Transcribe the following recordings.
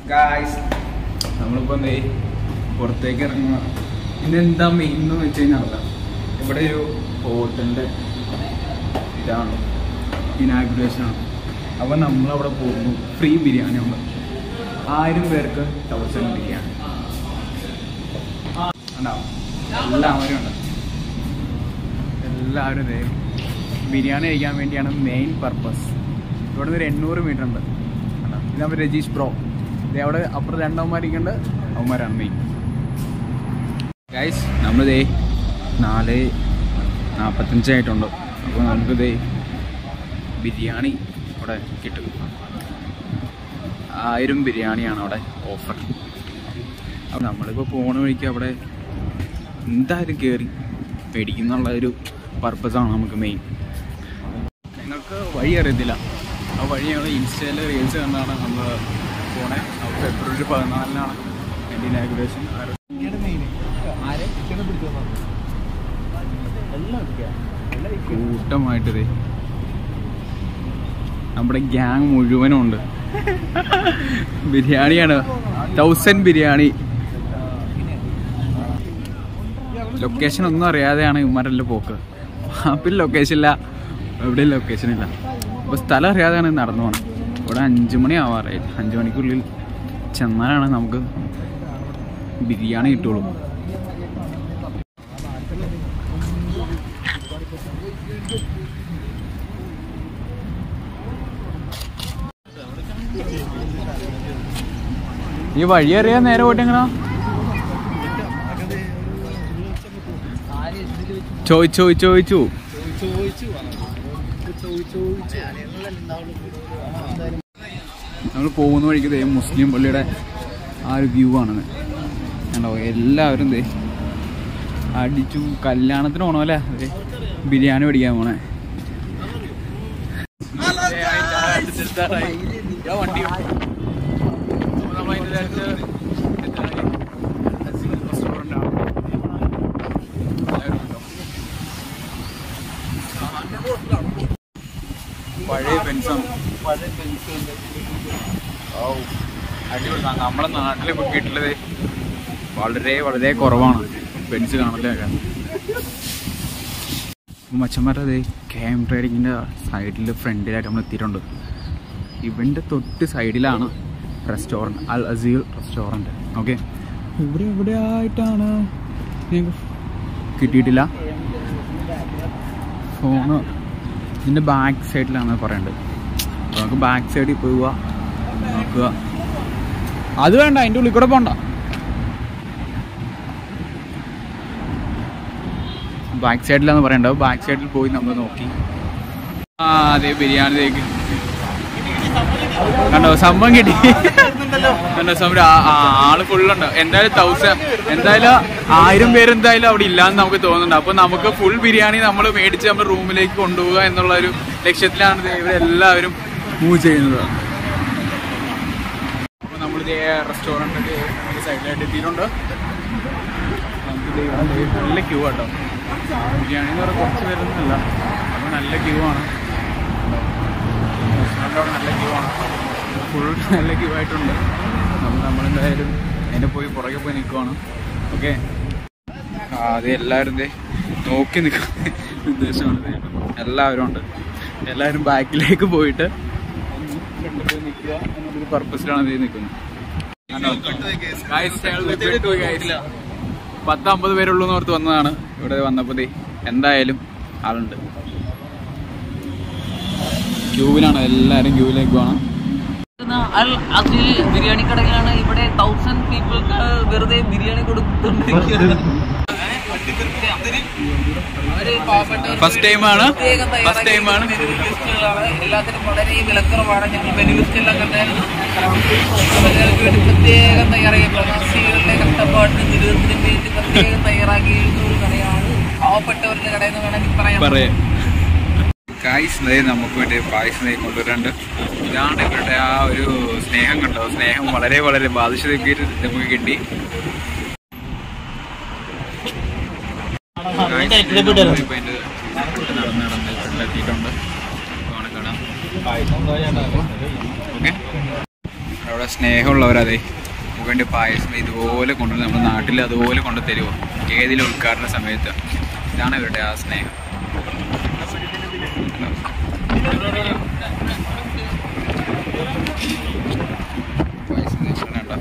Guys നമ്മളിപ്പോൾ എന്തേ പുറത്തേക്ക് ഇറങ്ങുക ഇതെന്താ മെയിൻ എന്ന് വെച്ച് കഴിഞ്ഞാൽ ഇവിടെ ഒരു ഹോട്ടലിൻ്റെ ഇതാണ് ഇനാഗുറേഷൻ ആണ് അപ്പോൾ നമ്മളവിടെ പോകുന്നു ഫ്രീ ബിരിയാണി ഉണ്ട് ആയിരം പേർക്ക് തൗസൻഡ് ബിരിയാണി ഉണ്ടാവും എല്ലാവരും ഉണ്ട് എല്ലാവരും ഇതേ ബിരിയാണി കഴിക്കാൻ വേണ്ടിയാണ് മെയിൻ പർപ്പസ് ഇവിടെ നിന്ന് ഒരു എണ്ണൂറ് മീറ്റർ ഉണ്ട് കണ്ടോ? ഇത് നമ്മൾ രജീഷ് ബ്രോ ഇത് അവിടെ അപ്പുറം രണ്ടവന്മാരിക്കുണ്ട് അവന്മാരാണ് മെയിൻ ഗൈസ് നമ്മളിതേ നാല് നാൽപ്പത്തഞ്ചായിട്ടുണ്ട് അപ്പോൾ നമുക്കിതേ ബിരിയാണി ഇവിടെ കിട്ടും ആയിരം ബിരിയാണിയാണ് അവിടെ ഓഫർ അപ്പോൾ നമ്മളിപ്പോൾ പോണ വഴിക്ക് അവിടെ എന്തായാലും കയറി മേടിക്കുന്നുള്ള ഒരു പർപ്പസാണ് നമുക്ക് മെയിൻ ഞങ്ങൾക്ക് വഴി അറിയത്തില്ല ആ വഴി ഞങ്ങൾ ഇൻസ്റ്റയിൽ റീൽസ് കണ്ടാണ് നമ്മൾ പോണേ അപ്പോൾ ഫെബ്രുവരി പതിനാലിനാണ് എൻ്റെ ഇനാഗുറേഷൻ കൂട്ടമായിട്ടത് നമ്മുടെ ഗ്യാങ് മുഴുവനും ഉണ്ട് ബിരിയാണിയാണ് തൗസൻഡ് ബിരിയാണി ലൊക്കേഷൻ ഒന്നും അറിയാതെയാണ് ഇവന്മാരെല്ലാം പോക്ക് മാപ്പിൽ ലൊക്കേഷൻ ഇല്ല എവിടെയും ലൊക്കേഷൻ ഇല്ല അപ്പോൾ സ്ഥലം അറിയാതെയാണ് നടന്നു പോകണം ഇവിടെ അഞ്ച് മണി ആവാറായി അഞ്ച് മണിക്കുള്ളിൽ ചെന്നാലാണ് നമുക്ക് ബിരിയാണി കിട്ടുള്ളൂ ഈ വഴി അറിയാൻ നേരെ പോയിട്ട് എങ്ങനാ ചോദിച്ചു ചോദിച്ചു നമ്മൾ പോകുന്ന വഴിക്ക് ദേ മുസ്ലിം പള്ളിയുടെ ആ ഒരു വ്യൂ ആണെന്ന് കണ്ടോ എല്ലാവരും ദേ അടിച്ചു കല്യാണത്തിന് പോണോ അല്ലേ ദേ ബിരിയാണി മേടിക്കാൻ പോണേ വണ്ടി പഴയ പെൻസാണ് ഓ അടിപൊളി സാധനം. നമ്മുടെ നാട്ടിൽ ഇപ്പോൾ കിട്ടുന്നത് വളരെ വളരെ കുറവാണ് പെൻസ് കാണലൊക്കെ മച്ചന്മാരത് ക്യാം ട്രേഡിങ്ങിൻ്റെ സൈഡിൽ ഫ്രണ്ടിലായിട്ട് നമ്മൾ എത്തിയിട്ടുണ്ട് ഇവൻ്റെ തൊട്ട് സൈഡിലാണ് restaurant Al Aseel restaurant okay ഇവിടെ എവിടെ ആയിട്ടാണ് നിങ്ങൾക്ക് കിട്ടിയിട്ടില്ല ഫോണ് ഇതിൻ്റെ ബാക്ക് സൈഡിലാണ് പറയേണ്ടത് അപ്പോൾ നമുക്ക് ബാക്ക് സൈഡിൽ പോവുക നോക്കുക അത് വേണ്ട അതിൻ്റെ ഉള്ളിൽ കൂടെ പോണ്ട ബാക്ക് സൈഡിലാന്ന് പറയേണ്ടത് ബാക്ക് സൈഡിൽ പോയി നമ്മൾ നോക്കി ആ അതെ ബിരിയാണി തേക്ക് കണ്ടോ സംഭവം കിട്ടി കണ്ടോ സംഭവം ആ- ആ, ആള് ഫുള്ളുണ്ട് എന്തായാലും തൗസൻഡ് എന്തായാലും ആയിരം പേര് എന്തായാലും അവിടെ ഇല്ലാന്ന് നമുക്ക് തോന്നുന്നുണ്ട് അപ്പൊ നമുക്ക് ഫുൾ ബിരിയാണി നമ്മൾ മേടിച്ച് നമ്മൾ റൂമിലേക്ക് കൊണ്ടുപോകുക എന്നുള്ള ഒരു ലക്ഷ്യത്തിലാണ് ദേ ഇവരെല്ലാവരും മൂവ് ചെയ്യുന്നത് അപ്പൊ നമ്മൾ റെസ്റ്റോറൻറ്റ് സൈഡിലായിട്ട് എത്തിയിട്ടുണ്ട് നമുക്ക് ദേ ഇവിടെ നല്ല ക്യൂ ആട്ടോ ബിരിയാണി എന്ന് പറഞ്ഞാൽ കുറച്ച് പേരൊന്നുമില്ല അപ്പോൾ നല്ല ക്യൂ ആണ് റെസ്റ്റോറൻറ്റ് അവിടെ നല്ല ക്യൂ ആണ് ഫുൾ നല്ല ക്യൂ ആയിട്ടുണ്ട് അപ്പോൾ നമ്മളെന്തായാലും അതിൻ്റെ പോയി പുറകെ പോയി നിൽക്കുവാണ് ഓക്കെ അത് എല്ലാവരും ദേ നോക്കി നിൽക്കുന്ന ഉദ്ദേശമാണ് ദേ. എല്ലാവരും ഉണ്ട് എല്ലാവരും ബാക്കിലേക്ക് പോയിട്ട് ഫ്രണ്ടിൽ പോയി നിൽക്കുക എന്നൊരു പർപ്പസിലാണ് ഇത് നിൽക്കുന്നത് Guys, ഞങ്ങൾ വിട്ടു പോയി guys. പത്ത് അമ്പത് പേരുള്ളൂ എന്ന് ഓർത്ത് വന്നതാണ് ഇവിടെ വന്നപ്പോ ദേ എന്തായാലും ആളുണ്ട് ക്യൂവിലാണ് എല്ലാവരും ക്യൂവിലേക്ക് പോകണം അൽ അസിൽ ബിരിയാണി കടയിലാണ് ഇവിടെ തൗസൻഡ് പീപ്പിൾക്ക് വെറുതെ ബിരിയാണി കൊടുത്തുകൊണ്ടിരിക്കുന്നത് അവര് പാവപ്പെട്ടവർക്ക് First time ആണ്? പ്രത്യേകം തയ്യാറാക്കിയ First time ആണ്? menu ലിസ്റ്റുകളാണ്. എല്ലാത്തിനും വളരെ വിലക്കുറവാണ് ഞങ്ങൾ മെനു ലിസ്റ്റ് എല്ലാം കണ്ടായിരുന്നു അവർക്ക് വേണ്ടി പ്രത്യേകം തയ്യാറാക്കിയ പ്രവാസികളുടെ കഷ്ടപ്പാടിന് ദുരിതത്തിനും വേണ്ടി പ്രത്യേകം തയ്യാറാക്കിയിരുന്ന ഒരു കടയാണ് പാവപ്പെട്ടവരുടെ കടയെന്ന് വേണമെങ്കിൽ പറയാം പറയാം കായ്സ് നെയ് നമുക്ക് വേണ്ടി പായസം നെയ് കൊണ്ടുവരാണ്ട് ഇതാണ് ഇവരുടെ ആ ഒരു സ്നേഹം കണ്ടോ സ്നേഹം വളരെ വളരെ ബാധിച്ചതൊക്കെ നമുക്ക് കിട്ടി Guys, നമ്മളിപ്പോ അതിന്റെ നടന്ന് നടന്ന് വീട്ടിലെത്തിയിട്ടുണ്ട് കാണാം കാണാം ഓക്കെ അവിടെ സ്നേഹമുള്ളവരതെ നമുക്ക് വേണ്ടി പായസം ഇതുപോലെ കൊണ്ടുവന്ന് നമ്മുടെ നാട്ടിൽ അതുപോലെ കൊണ്ടു തരുമോ ഏതിലും ഉദ്ഘാടന സമയത്ത് ഇതാണ് ഇവരുടെ ആ സ്നേഹം പായസം ഇങ്ങനെ ഉണ്ടോ?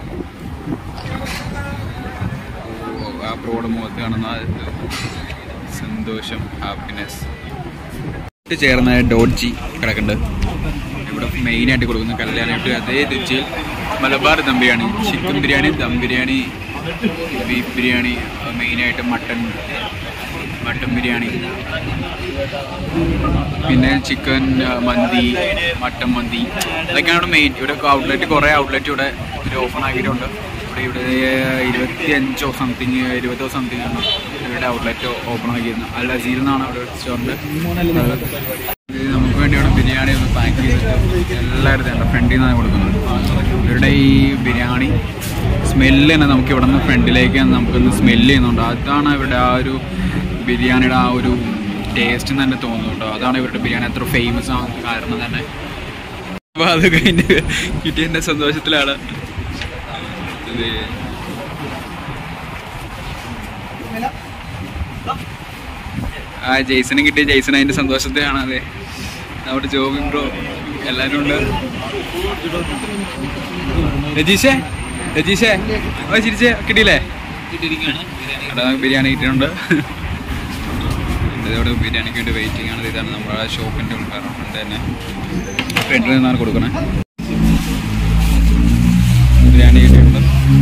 ഓ, ആ ബ്രോഡ് മുഖത്ത് കാണുന്ന ആ ഇത് സന്തോഷം ഹാപ്പിനെസ് ചേർന്ന ഡോഡ്ജി കിടക്കുന്നുണ്ട് ഇവിടെ മെയിനായിട്ട് കൊടുക്കുന്ന കല്യാണമായിട്ട് അതേ രുചിയിൽ മലബാർ ദം ബിരിയാണി ചിക്കൻ ബിരിയാണി ദം ബിരിയാണി ബീഫ് ബിരിയാണി മെയിനായിട്ട് മട്ടൺ മട്ടൺ ബിരിയാണി പിന്നെ ചിക്കൻ മന്തി മട്ടൻ മന്തി ഇതൊക്കെയാണ് ഇവിടെ മെയിൻ ഇവിടെ ഔട്ട്ലെറ്റ് കുറേ ഔട്ട്ലെറ്റ് ഇവിടെ ഒരു ഓപ്പൺ ആക്കിയിട്ടുണ്ട് ഇവിടെ ഇവിടെ ഇരുപത്തി അഞ്ചോ സംതിങ് ഇരുപതോ സംതിങ് ആണ് ഇവിടെ ഔട്ട്ലെറ്റ് ഓപ്പൺ ആക്കിയിരുന്നത് അൽ അസീൽ എന്നാണ് അവിടെ റെസ്റ്റോറൻറ്റ് ഇത് നമുക്ക് വേണ്ടി ഇവിടെ ബിരിയാണി ഒന്ന് പാക്ക് ചെയ്തിട്ട് എല്ലാവരും എൻ്റെ ഫ്രണ്ടിൽ നിന്നാണ് കൊടുക്കുന്നത് ഇവരുടെ ഈ ബിരിയാണി സ്മെല്ല് തന്നെ നമുക്ക് ഇവിടെ നിന്ന് ഫ്രണ്ടിലേക്ക് നമുക്കൊന്ന് സ്മെല്ല് ചെയ്യുന്നുണ്ട് അതാണ് ഇവരുടെ ആ ഒരു ബിരിയാണിയുടെ ആ ഒരു ടേസ്റ്റ് തന്നെ തോന്നുന്നുണ്ടോ അതാണ് ഇവരുടെ ബിരിയാണി അത്ര ഫേമസ് ആവാൻ കാരണം തന്നെ അപ്പോൾ അത് കഴിഞ്ഞ് കിട്ടിയതിൻ്റെ സന്തോഷത്തിലാണ് ഇത് ആ ജെയ്സന് കിട്ടിയ ജെയ്സൺ അതിന്റെ സന്തോഷത്തിലാണ് അതെ നമ്മുടെ ജോബിൻ ബ്രോ എല്ലാരും ഉണ്ട് രജീഷേ രജീഷേ ഓ ചിരിച്ചേ കിട്ടിയില്ലേ എടാ ബിരിയാണി കിട്ടിയിട്ടുണ്ട് ഇതോടെ ബിരിയാണിക്ക് വേണ്ടി വെയിറ്റിംഗ് ആണ് ഇതാണ് നമ്മുടെ ഷോപ്പിന്റെ ഉദ്ഘാടനം തന്നെ ഫ്രണ്ടിൽ നിന്നാണ് കൊടുക്കണേ ബിരിയാണി കിട്ടിയിട്ടുണ്ട്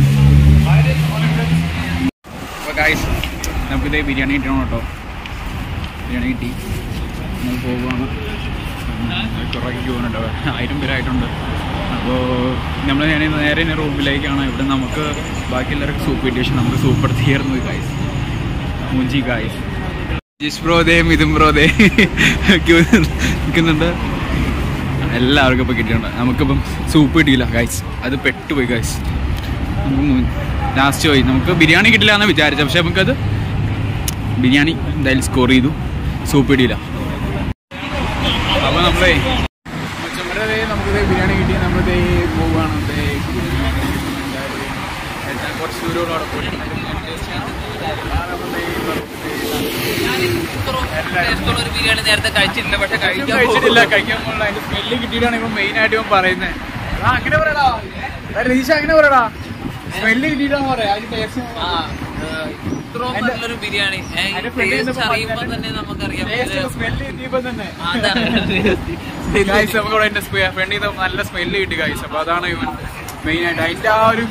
അപ്പോൾ ഗായ്സ് നമുക്കിത് ബിരിയാണി കിട്ടണം കേട്ടോ ബിരിയാണി കിട്ടി നമ്മൾ പോകുവാണ് കുറേ ക്യൂ ഉണ്ട് ആയിരം പേരായിട്ടുണ്ട് അപ്പോൾ നമ്മൾ ഞാൻ നേരെ ഇനി റൂമിലേക്കാണ് ഇവിടെ നമുക്ക് ബാക്കി എല്ലാവർക്കും സൂപ്പ് കിട്ടിയ പക്ഷേ നമുക്ക് സൂപ്പ് എടുത്ത് തീർന്നു ഗായ്സ് മൂഞ്ചി ഗായ്സ് ജിസ് ബ്രോദേ മിഥും ബ്രോദേ ക്യൂ നിൽക്കുന്നുണ്ട് എല്ലാവർക്കും ഇപ്പോൾ കിട്ടിയിട്ടുണ്ട് നമുക്കിപ്പം സൂപ്പ് കിട്ടിയില്ല ഗായ്സ് അത് പെട്ടുപോയി ഗായ്സ് ലാസ്റ്റ് പോയി നമുക്ക് ബിരിയാണി കിട്ടില്ല എന്ന് വിചാരിച്ചു പക്ഷെ നമുക്കത് ബിരിയാണി എന്തായാലും സ്കോർ ചെയ്തു സൂപ്പ് കിട്ടിയില്ല അപ്പോൾ നമ്മളേ നമ്മുടെ നമുക്കിത് ബിരിയാണി കിട്ടി നമ്മളിത് പോവുകയാണ് ദേ എന്താ കുറച്ച് ദൂരം അവിടെ പോയി ടേസ്റ്റുള്ള ഒരു ബിരിയാണി നേരത്തെ കഴിച്ചിട്ടില്ല പക്ഷെ കഴിക്കാൻ കഴിച്ചിട്ടില്ല കഴിക്കാൻ പോകുന്നില്ല അതിന്റെ സ്മെല്ല് കിട്ടിയിട്ടാണ് ഇപ്പം മെയിൻ ആയിട്ട് ഇവൻ പറയുന്നത് ആ അങ്ങനെ പറയടാ രതീഷ അങ്ങനെ പറയടാ സ്മെല്ല് കിട്ടിയിട്ടാണ് പറയാ അതിന് ടേസ്റ്റ് ആ, ഏഹ്, ഇത്രയും നല്ലൊരു ബിരിയാണി അതിന്റെ ഫ്രണ്ടിൽ നിന്ന് ടേസ്റ്റ് അറിയുമ്പോൾ പറഞ്ഞാല് തന്നെ നമുക്കറിയാം ടേസ്റ്റ് ഇത് സ്മെല്ല് കിട്ടിയപ്പോ തന്നെ അതാണ് ഗൈസ് നമുക്ക് ഇവിടെ എന്റെ ഫ്രണ്ടിൽ നിന്ന് നല്ല സ്മെല്ല് കിട്ടി ഗൈസ് അപ്പൊ അതാണ് ഇവൻ മെയിൻ ആയിട്ട് അതിന്റെ ആ ഒരു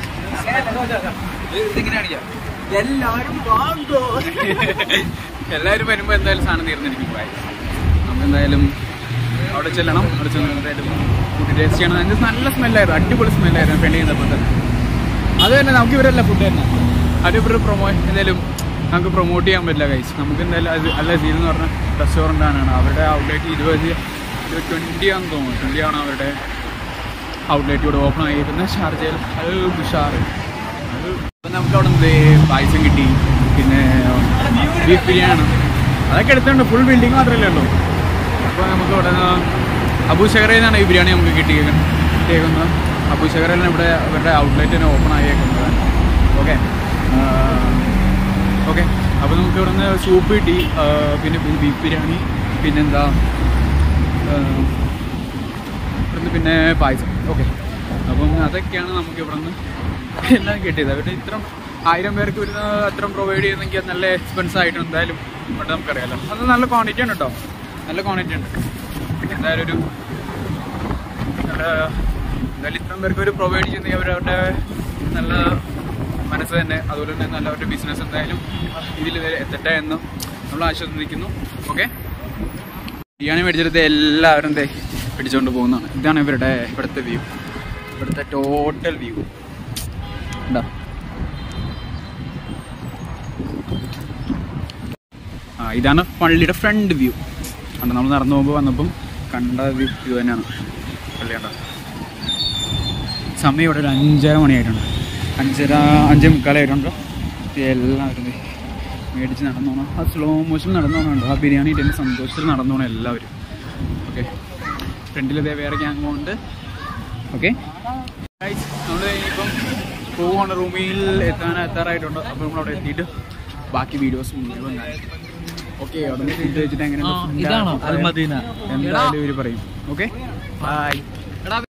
എല്ലാരും വാങ്ങോ എല്ലാവരും വരുമ്പോ എന്തായാലും സാധനം തീർന്നിരിക്കും ഗൈസ് നമുക്ക് എന്തായാലും അവിടെ ചെല്ലണം അവിടെ ചെന്ന് എന്തായാലും ഫുഡ് ടേസ്റ്റ് ചെയ്യണം അതിന്റെ നല്ല സ്മെല്ലായിരുന്നു അടിപൊളി സ്മെല്ലായിരുന്നു ഫ്രണ്ടിൽ നിന്നപ്പോൾ തന്നെ അത് തന്നെ നമുക്ക് ഇവരല്ല ഫുഡ് തന്നെ അത് ഇവർ പ്രൊമോ എന്തായാലും നമുക്ക് പ്രൊമോട്ട് ചെയ്യാൻ പറ്റില്ല ഗൈസ് നമുക്ക് എന്തായാലും അത് അല്ല സീൽ എന്ന് പറഞ്ഞ റെസ്റ്റോറൻ്റ് ആണ് അവരുടെ ഔട്ട്ലെറ്റ് ഇരുപത് ട്വൻറ്റി ആണെന്ന് തോന്നുന്നു ട്വൻറ്റി ആണ് അവരുടെ ഔട്ട്ലെറ്റ് ഇവിടെ ഓപ്പൺ ആയിരിക്കുന്നത് ഷാർജയിൽ അത് ഉഷാറ് അത് ഇപ്പം നമുക്ക് അവിടെ നിന്ന് പായസം കിട്ടി പിന്നെ ബീഫ് ബിരിയാണി അതൊക്കെ എടുത്തിട്ടുണ്ട് ഫുൾ ബിൽഡിംഗ് മാത്രമല്ലേ ഉള്ളൂ അപ്പോൾ നമുക്ക് ഇവിടെ നിന്ന് അബൂശകരയിൽ നിന്നാണ് ഈ ബിരിയാണി നമുക്ക് കിട്ടിയേക്കുന്നത് കിട്ടിയേക്കുന്നത് അബൂശകരയിലാണ് ഇവിടെ അവരുടെ ഔട്ട്ലെറ്റ് തന്നെ ഓപ്പൺ ആയേക്കുന്നത് ഓക്കെ ഓക്കെ അപ്പോൾ നമുക്ക് ഇവിടെ നിന്ന് സൂപ്പ് കിട്ടി ആ, പിന്നെ ബീഫ് ബിരിയാണി പിന്നെന്താ ആ, ഇവിടുന്ന് പിന്നെ പായസം ഓക്കെ അപ്പം അതൊക്കെയാണ് നമുക്ക് ഇവിടെ നിന്ന് എല്ലാം കിട്ടിയത് അവരുടെ ഇത്ര ആയിരം പേർക്ക് വരുന്ന അത്ര പ്രൊവൈഡ് ചെയ്യുന്നെങ്കിൽ അത് നല്ല എക്സ്പെൻസ് ആയിട്ട് എന്തായാലും ഇവിടെ നമുക്കറിയാലോ അത് നല്ല ക്വാണ്ടിറ്റി ഉണ്ട് കേട്ടോ നല്ല ക്വാണ്ടിറ്റി ഉണ്ട് എന്തായാലും ഒരു നല്ല എന്തായാലും ഇത്രയും പേർക്ക് ഒരു പ്രൊവൈഡ് ചെയ്യുന്നെങ്കിൽ അവരവരുടെ നല്ല മനസ്സ് തന്നെ അതുപോലെ തന്നെ നല്ല അവരുടെ ബിസിനസ് എന്തായാലും ഇതിൽ എത്തട്ടെ എന്ന് നമ്മൾ ആശ്വസിക്കുന്നു ഓക്കെ ബിരിയാണി മേടിച്ചെടുത്ത് എല്ലാവരും ദേ പിടിച്ചുകൊണ്ട് പോകുന്നതാണ് ഇതാണ് ഇവരുടെ ഇവിടുത്തെ വ്യൂ ഇവിടുത്തെ ടോട്ടൽ വ്യൂ ഉണ്ടോ ആ ഇതാണ് പള്ളിയുടെ ഫ്രണ്ട് വ്യൂ കണ്ടോ നമ്മൾ നടന്നു പോകുമ്പോൾ വന്നപ്പം കണ്ട വ്യൂ തന്നെയാണ് പള്ളി കണ്ടോ സമയം ഇവിടെ ഒരു അഞ്ചര മണിയായിട്ടുണ്ട് അഞ്ചര അഞ്ചേ മുക്കാലായിട്ടുണ്ട് എല്ലാവരും ദേ മേടിച്ച് നടന്നു പോകണം ആ സ്ലോ മോഷൻ നടന്നു പോകുന്നുണ്ട് ആ ബിരിയാണി ഇതിൻ്റെ സന്തോഷത്തിൽ നടന്നു പോകണം എല്ലാവരും ഓക്കെ ഫ്രണ്ടിൽ ഇതേ വേറെ ഗ്യാങ് ഉണ്ട് ഓക്കെ നമ്മൾ ഇനിയിപ്പം പോവാണ് റൂമിൽ എത്താൻ എത്താറായിട്ടുണ്ട് അപ്പോൾ നമ്മൾ അവിടെ എത്തിയിട്ട് ബാക്കി വീഡിയോസ് മുഴുവൻ ഓക്കെ അവിടെ നിന്ന് ഫുഡ് വെച്ചിട്ട് എങ്ങനെ ആ, ഇതാണോ? അൽമദീന. എന്തായാലും ഇവർ പറയും ഓക്കെ ബൈ